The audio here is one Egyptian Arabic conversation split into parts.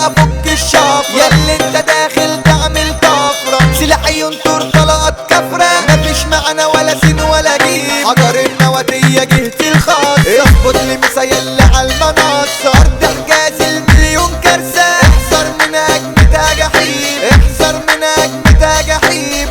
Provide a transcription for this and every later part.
افك الشفرة ياللي انت داخل تعمل طفرة سلاح ينطر طلقات كفرة مفيش معنا ولا سين ولا جيب حجر النواتية جهة الخاص اظبط لي مسيل على المنصة ارض حجاز المليون كارثة احذر من اجمدها جحيم احذر من اجمدها جحيم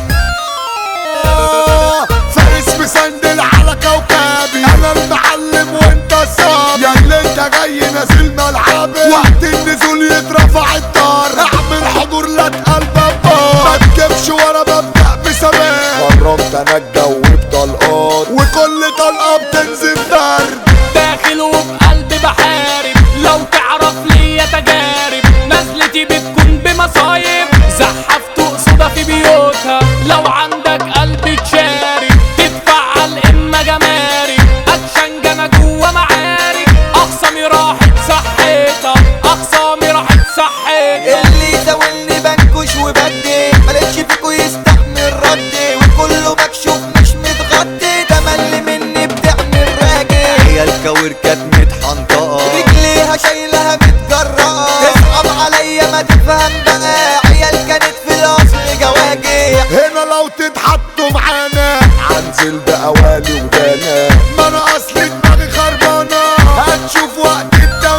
فارس مسندل على كوكبي انا المعلم وانت الصاب يا اللي انت جاي نازل ملعبي وقت النزول يترفع الدار اعمل حضور لا تقلب ما تجيبش ورا ببدأ بسلام قربت انا الجو بطلقات وكل طلقه بتنزل درب داخل وبقلبي بحارب لو تعرف ليا تجارب نزلتي بتكون بمصايب زحفت قصودة في بيوتها لو عندك قلب تشارك تتفعل اما جمارك اكشن جنى جوا معارك اخصامي راحت صحيتها اخصامي راحت صحيتها اللي يزاولني بنكش وبدي ملقتش فيكو يستحمل ردي وكله مكشوف مش متغطي ده ملي مني بتعمل راجل هي الكاوركات متحنطقة رجليها شايلها متجرأة تصعب عليا ما تفهم بقى عيال كانت في الاصل جواجي هنا لو تتحطوا معانا هنزل بأوالي ودانا ما انا اصلي دماغي خربانة هتشوف وقت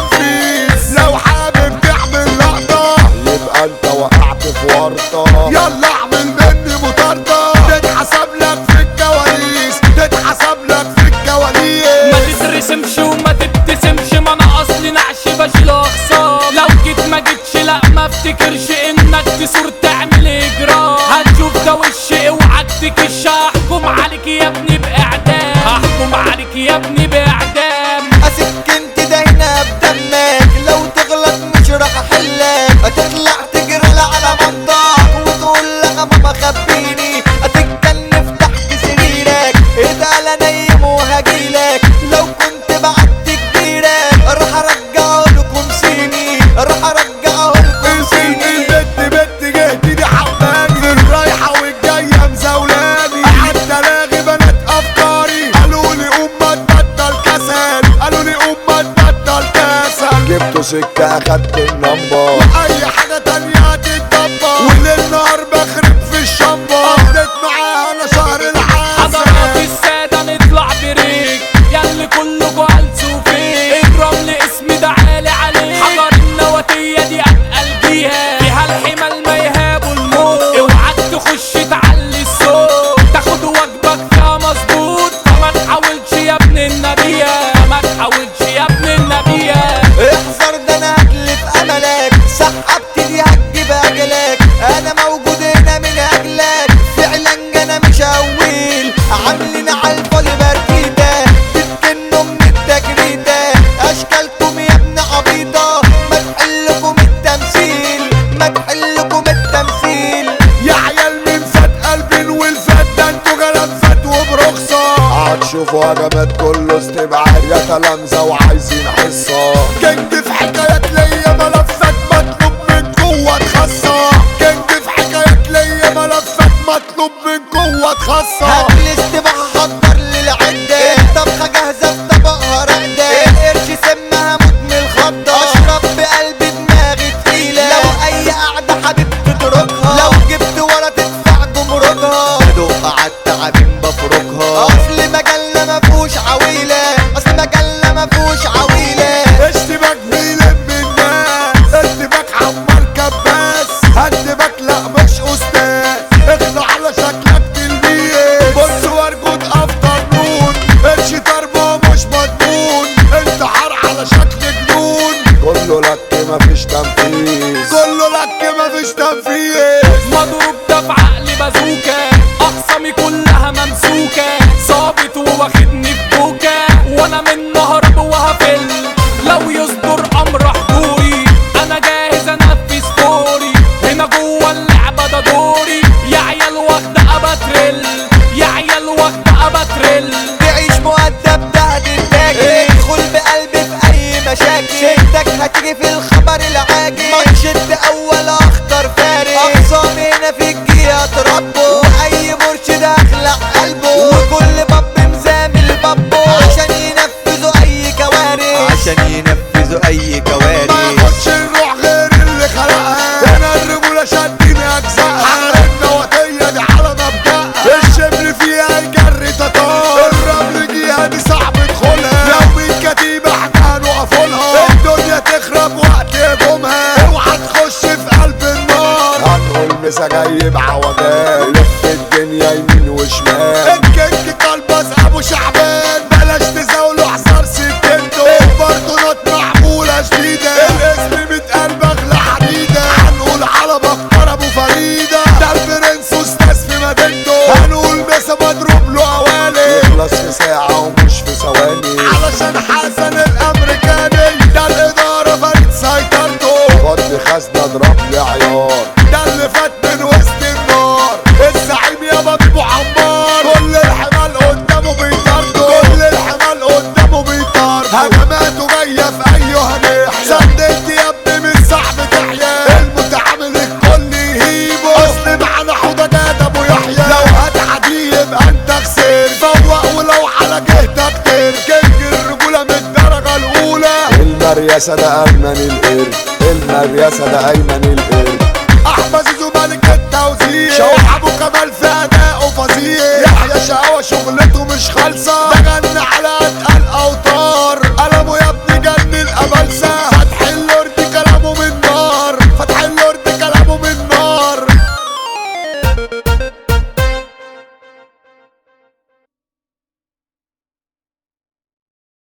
التنفيذ لو حابب تعمل لقطة يبقى انت وقعت في ورطة يلا اعمل مني مطاردة تتحسب لك في الكواليس تتحسب لك في الكواليس ما تترسمش وما تبتسمش ما انا اصلي نعش بشيل اخصام لو جيت ما جيتش لا ما افتكرش انك تثور تعمل اجرام هتشوف ده وش اوعك تكش هحكم عليك يا ابني باعدام هحكم عليك يا ابني باعدام اسكنت ده هنا بدمك لو تغلط مش راح احلك هتطلع تجري على منطقك وتقول لك ماما خبيني هتتكنف تحت سريرك ايه انا نايم وهجيلك لو كنت بعت كبيرك راح ارجعه لكم سيني راح ارجعه لكم سيني البت بت جهتي دي حباني الرايحة والجاية مزولاني قعدت الاغي بنات افكاري قالوا لي قوم ما تبطل كسل قالوا لي قوم ما تبطل كسل جبتوا سكة اخدت النمبر اي حاجة تانية هتتدبر وليل نهار بخرب في الشمبر قضيت معاها انا شهر حضرات العسل السادة نطلع بريك ياللي كلكوا هلسوا فيك الرمل اسمي ده عالي عليك حجر النواتية دي اتقل بيها فيها الحمل ما يهابوا الموت اوعك تخش تعلي الصوت تاخد واجبك فيها مظبوط فما تحاولش يا ابن النبية ما تحاولش يا ابن النبية احذر ده انا هتلف املك سحبت دي هتجيب اجلك انا موجود هنا من اجلك فعلا انا مش هويل عاملين على الفاضي بركيده بتكنوا من التجريده اشكالكم يا ابن عبيطه ما تحلكم التمثيل ما تحلكم التمثيل يا عيال من فات قلبين والفات ده انتوا جلال فات وبرخصة هتشوفوا هجمات كله استبعاد يا تلامذة وعايزين حصة كنت في حكايات ليا ملفات مطلوب من قوة خاصة كنت في حكايات ليا ملفات مطلوب من قوة خاصة هات الاستباح حضر للعدة الطبخة جاهزة في طبقها رقدة القرش سمها موت من الخضة اشرب بقلب دماغي تقيلة لو اي قعدة حبيب تتركها لو جبت ورا تدفع جمركها بدق عالتعابين بفركها اصل مجلة مفهوش عويلة اصل مجلة مفهوش عويلة اشتباك بيلم الناس اشتباك عمار كباس هندبك لا مش استاذ اخلع على شكلك المركزة جاي بعوجان لف الدنيا يمين وشمال الكينج كلبس ابو شعبان بلاش تزاولوا حصار سكنته برضه نوت معمولة جديدة الاسم متقال بغلى حديدة هنقول على بكر ابو فريدة ده البرنس استاذ في مدينته هنقول مسا مضروب له اوالي يخلص في ساعة ومش في ثواني علشان حسن الامريكاني ده الادارة فريد سيطرته فضي خزنة اضرب لي عيار ده اللي فات من وسط النار الزعيم يابا بيبو عمار كل الحمال قدامه بيطرده كل الحمال قدامه بيطرده هجماته جاية في ايها ناحية سددت يا ابني من صاحب تحيا المتعامل الكل يهيبه اصل معانا حوضة جاد ابو يحيى لو هتعدي يبقى انت خسرت فوق ولو على جهتك تر كينج الرجولة من الدرجة الاولى المرياسة ده ايمن القرد المرياسة ده ايمن القرد احمد زيزو ملك التوزيع شوح ابو كمال في اداءه فظيع يحيى شقاوة شغلته مش خالصة ده